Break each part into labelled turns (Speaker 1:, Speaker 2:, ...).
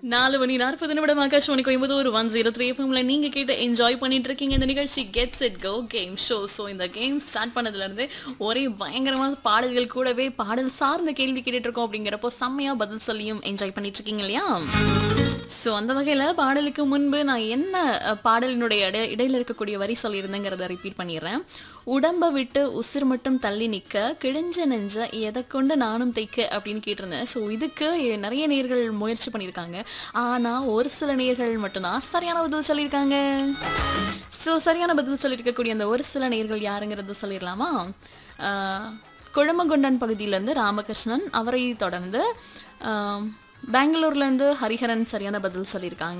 Speaker 1: நாலு மணி நாற்பது நிமிடம் Akashvani Coimbatore one zero three எஃப்எம்ல நீங்க கேட்டு என்ஜாய் பண்ணிட்டு இருக்கீங்க இந்த நிகழ்ச்சி get set go game show so இந்த கேம் ஸ்டார்ட் பண்ணதுல இருந்து ஒரே பயங்கரமான பாடல்கள் கூடவே பாடல் சார்ந்த கேள்வி கேட்டுட்டு இருக்கோம் அப்படிங்கிறப்போ செம்மையா பதில் சொல்லியும் என்ஜாய் பண்ணிட்டு இருக்கீங்க இல்லையா ஸோ அந்த வகையில் பாடலுக்கு முன்பு நான் என்ன அஹ், பாடலினுடைய இடை இடையில இருக்கக்கூடிய வரி சொல்லியிருந்தேங்கிறத ரிப்பீட் பண்ணிடுறேன் உடம்ப விட்டு உசிர் மட்டும் தள்ளி நிற்க கிழிஞ்ச நெஞ்ச எதை கொண்டு நானும் தைக்க அப்படின்னு கேட்டிருந்தேன் ஸோ இதுக்கு நிறைய நேர்கள் முயற்சி பண்ணியிருக்காங்க ஆனால் ஒரு சில நேர்கள் மட்டும்தான் சரியான பதில் சொல்லியிருக்காங்க ஸோ சரியான பதில் சொல்லியிருக்கக்கூடிய அந்த ஒரு சில நேர்கள் யாருங்கிறது சொல்லிடலாமா ஆஹ், குழமகுண்டன் பகுதியிலேருந்து ராமகிருஷ்ணன் அவரை தொடர்ந்து ஆஹ், பெங்களூர்லேருந்து ஹரிஹரன் சரியான பதில் சொல்லியிருக்காங்க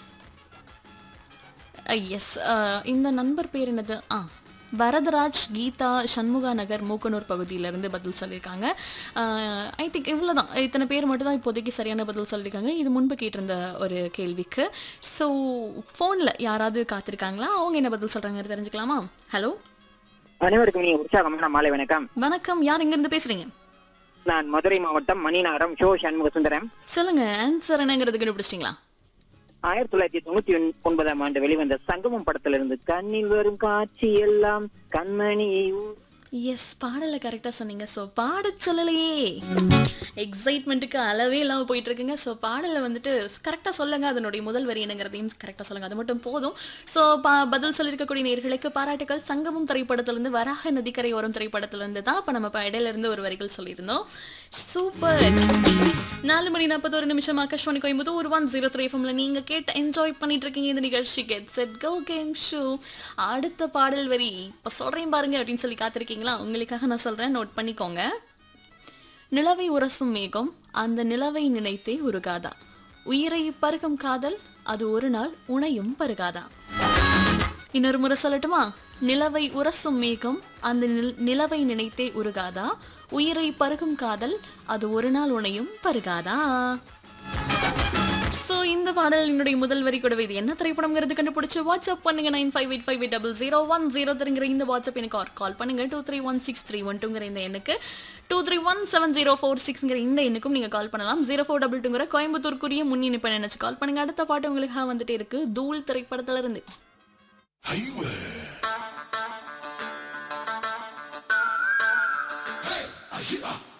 Speaker 1: எஸ் இந்த நண்பர் பேர் என்னது ஆ வரதராஜ் கீதா சண்முகா நகர் மூக்கனூர் பகுதியிலேருந்து பதில் சொல்லியிருக்காங்க ஐ திங்க் இவ்வளோ தான் இத்தனை பேர் மட்டும் தான் இப்போதைக்கு சரியான பதில் சொல்லியிருக்காங்க இது முன்பு கேட்டிருந்த ஒரு கேள்விக்கு ஸோ ஃபோனில் யாராவது காத்திருக்காங்களா அவங்க என்ன பதில் சொல்கிறாங்க தெரிஞ்சுக்கலாமா ஹலோ
Speaker 2: அனைவருக்கும் நீ உற்சாகமான மாலை வணக்கம்
Speaker 1: வணக்கம் யார் எங்கேருந்து பேசுகிறீங்க
Speaker 2: நான் மதுரை மாவட்டம் மணிநகரம் ஷோ சண்முக சுந்தரம்
Speaker 1: சொல்லுங்கள் ஆன்சர் என்னங்கிறது கண்டுபிடிச்சிட்டிங்களா
Speaker 2: ஆயிரத்தி தொள்ளாயிரத்தி தொண்ணூத்தி ஒன்- ஒன்பதாம் ஆண்டு வெளிவந்த சங்கமம் படத்திலிருந்து கண்ணில் வரும் காட்சி எல்லாம் கண்மணி
Speaker 1: எஸ் பாடலை கரெக்டாக சொன்னீங்க ஸோ பாட சொல்லலையே எக்ஸைட்மெண்ட்டுக்கு அளவே இல்லாமல் போயிட்டு இருக்குங்க ஸோ பாடலை வந்துட்டு கரெக்டாக சொல்லுங்க அதனுடைய முதல் வரி என்னங்கிறதையும் கரெக்டாக சொல்லுங்க அது மட்டும் போதும் ஸோ பா பதில் சொல்லியிருக்கக்கூடிய நேர்களுக்கு பாராட்டுகள் சங்கமம் திரைப்படத்திலிருந்து வராக நதிக்கரை ஓரம் திரைப்படத்திலிருந்து தான் இப்போ நம்ம இப்போ இடையில இருந்து ஒரு வரிகள் சொல்லியிருந்தோம் சூப்பர் நாலு மணி நாற்பத்தோரு நிமிஷம் ஆகாஷ்வாணி கோயம்புத்தூர் ஒரு ஒன் ஜீரோ த்ரீ எஃப்எம்ல நீங்க கேட்டு என்ஜாய் பண்ணிட்டு இருக்கீங்க இந்த நிகழ்ச்சி get set go game show அடுத்த பாடல் வரி இப்போ சொல்றேன் பாருங்க அப்படின்னு சொல்லி காத்திருக்கீங்களா உங்களுக்காக நான் சொல்றேன் நோட் பண்ணிக்கோங்க நிலவை உரசும் மேகம் அந்த நிலவை நினைத்தே உருகாதா உயிரை பருகும் காதல் அது ஒரு நாள் உனையும் பருகாதா இன்னொரு முறை சொல்லட்டுமா நிலவை உரசும் மேகம் அந்த நில்- நிலவை நினைத்தே உருகாதா உயிரை பருகும் காதல் அது ஒரு நாள் உனையும் பருகாதா ஸோ இந்த பாடல் என்னுடைய முதல் வரி கூடவே இது என்ன திரைப்படம்ங்கிறது கண்டுபிடிச்சு வாட்ஸ்அப் பண்ணுங்க nine five eight five eight double zero one zero த்ரீங்கிற இந்த வாட்ஸ்அப் எனக்கு கால் பண்ணுங்க two three one six three one டூங்கிற இந்த எண்ணுக்கு two three one seven zero four சிக்ஸ்ங்கிற இந்த எண்ணுக்கும் நீங்கள் கால் பண்ணலாம் ஜீரோ ஃபோர் டபுள் டூங்கிற கோயம்புத்தூருக்குரிய முன் இணைப்பை நினைச்சு கால் பண்ணுங்க அடுத்த பாட்டு உங்களுக்காக வந்துட்டு இருக்கு தூள் திரைப்படத்துல இருந்து
Speaker 3: Hey, ah,